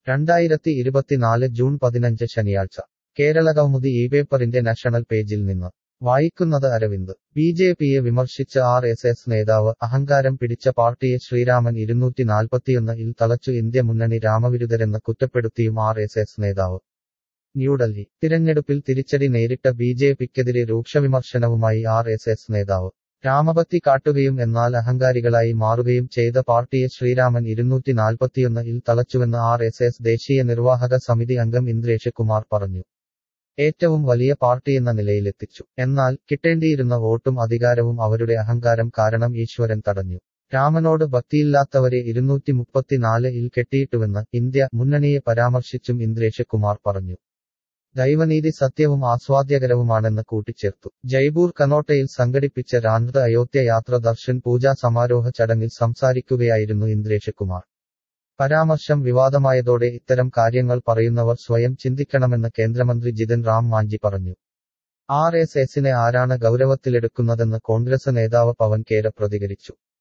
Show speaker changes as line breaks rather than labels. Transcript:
രണ്ടായിരത്തി ഇരുപത്തിനാല് ജൂൺ പതിനഞ്ച് ശനിയാഴ്ച കേരളകൗമുദി ഈ പേപ്പറിന്റെ നാഷണൽ പേജിൽ നിന്ന് വായിക്കുന്നത് അരവിന്ദ് ബി ജെ പിയെ വിമർശിച്ച് ആർ എസ് എസ് നേതാവ് അഹങ്കാരം പിടിച്ച പാർട്ടിയെ ശ്രീരാമൻ ഇരുന്നൂറ്റി നാൽപ്പത്തിയൊന്ന് ഇൽ തളച്ചു ഇന്ത്യ മുന്നണി രാമവിരുദ്ധരെന്ന് കുറ്റപ്പെടുത്തിയും ആർ എസ് എസ് നേതാവ് ന്യൂഡൽഹി തിരഞ്ഞെടുപ്പിൽ തിരിച്ചടി നേരിട്ട ബി ജെ പിക്കെതിരെ രൂക്ഷവിമർശനവുമായി ആർ എസ് എസ് നേതാവ് രാമഭക്തി കാട്ടുകയും എന്നാൽ അഹങ്കാരികളായി മാറുകയും ചെയ്ത പാർട്ടിയെ ശ്രീരാമൻ ഇരുന്നൂറ്റി നാൽപ്പത്തിയൊന്ന് ഇൽ തളച്ചുവെന്ന് ആർ എസ് എസ് ദേശീയ നിർവാഹക സമിതി അംഗം ഇന്ദ്രേഷ് കുമാർ പറഞ്ഞു ഏറ്റവും വലിയ പാർട്ടിയെന്ന നിലയിലെത്തിച്ചു എന്നാൽ കിട്ടേണ്ടിയിരുന്ന വോട്ടും അധികാരവും അവരുടെ അഹങ്കാരം കാരണം ഈശ്വരൻ തടഞ്ഞു രാമനോട് ഭക്തിയില്ലാത്തവരെ ഇരുന്നൂറ്റി മുപ്പത്തിനാല് ഇൽ കെട്ടിയിട്ടുവെന്ന് ഇന്ത്യ മുന്നണിയെ പരാമർശിച്ചും ഇന്ദ്രേഷ് കുമാർ പറഞ്ഞു ദൈവനീതി സത്യവും ആസ്വാദ്യകരവുമാണെന്ന് കൂട്ടിച്ചേർത്തു ജയ്പൂർ കനോട്ടയിൽ സംഘടിപ്പിച്ച രാന്ദ്ര അയോധ്യ യാത്ര ദർശൻ പൂജാ സമാരോഹ ചടങ്ങിൽ സംസാരിക്കുകയായിരുന്നു ഇന്ദ്രേഷ് കുമാർ പരാമർശം വിവാദമായതോടെ ഇത്തരം കാര്യങ്ങൾ പറയുന്നവർ സ്വയം ചിന്തിക്കണമെന്ന് കേന്ദ്രമന്ത്രി ജിതൻ റാം മാഞ്ചി പറഞ്ഞു ആർ എസ് എസിനെ ആരാണ് ഗൗരവത്തിലെടുക്കുന്നതെന്ന് കോൺഗ്രസ് നേതാവ് പവൻ കേര പ്രതികരിച്ചു